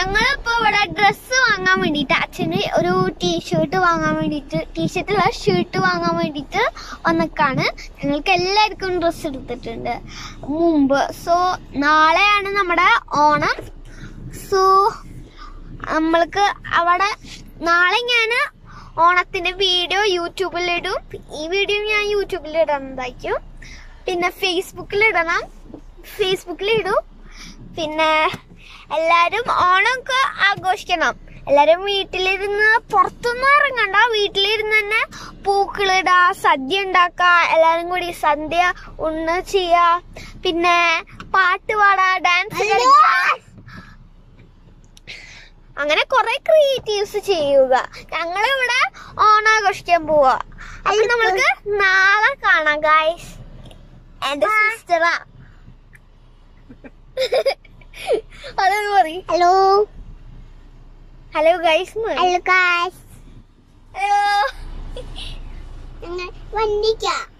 ഞങ്ങളിപ്പോ ഇവിടെ ഡ്രസ്സ് വാങ്ങാൻ വേണ്ടിട്ട് അച്ഛന് ഒരു ടീഷർട്ട് വാങ്ങാൻ വേണ്ടിട്ട് ടീഷർട്ടുള്ള ഷർട്ട് വാങ്ങാൻ വേണ്ടിട്ട് വന്നക്കാണ് ഞങ്ങൾക്ക് എല്ലാവർക്കും ഡ്രസ്സ് എടുത്തിട്ടുണ്ട് മുമ്പ് സോ നാളെയാണ് നമ്മുടെ ഓണം സോ നമ്മൾക്ക് അവിടെ നാളെ ഞാൻ ഓണത്തിന്റെ വീഡിയോ യൂട്യൂബിൽ ഇടും ഈ വീഡിയോ ഞാൻ യൂട്യൂബിൽ ഇടുന്നതായിരിക്കും പിന്നെ ഫേസ്ബുക്കിൽ ഇടണം ഫേസ്ബുക്കിൽ ഇടും പിന്നെ എല്ലാരും ഓണമൊക്കെ ആഘോഷിക്കണം എല്ലാരും വീട്ടിലിരുന്ന് പുറത്തൊന്നും ഇറങ്ങണ്ട വീട്ടിലിരുന്ന് തന്നെ പൂക്കളിടാ സദ്യ ഉണ്ടാക്ക എല്ലാരും കൂടി സദ്യ ഉണ്ണ് ചെയ്യാ പിന്നെ പാട്ട് പാടാ ഡാൻസ് കളിക്കാ അങ്ങനെ കുറെ ക്രിയേറ്റീവ്സ് ചെയ്യുക ഞങ്ങൾ ഇവിടെ ഓണാഘോഷിക്കാൻ പോവാ അപ്പൊ നമ്മൾക്ക് നാളെ കാണാം ഗായ്സ് എന്റെ സിസ്റ്ററാ അതൊന്ന് പറയും hello hello guys hello guys hello ഞങ്ങൾ വണ്ടിക്കാം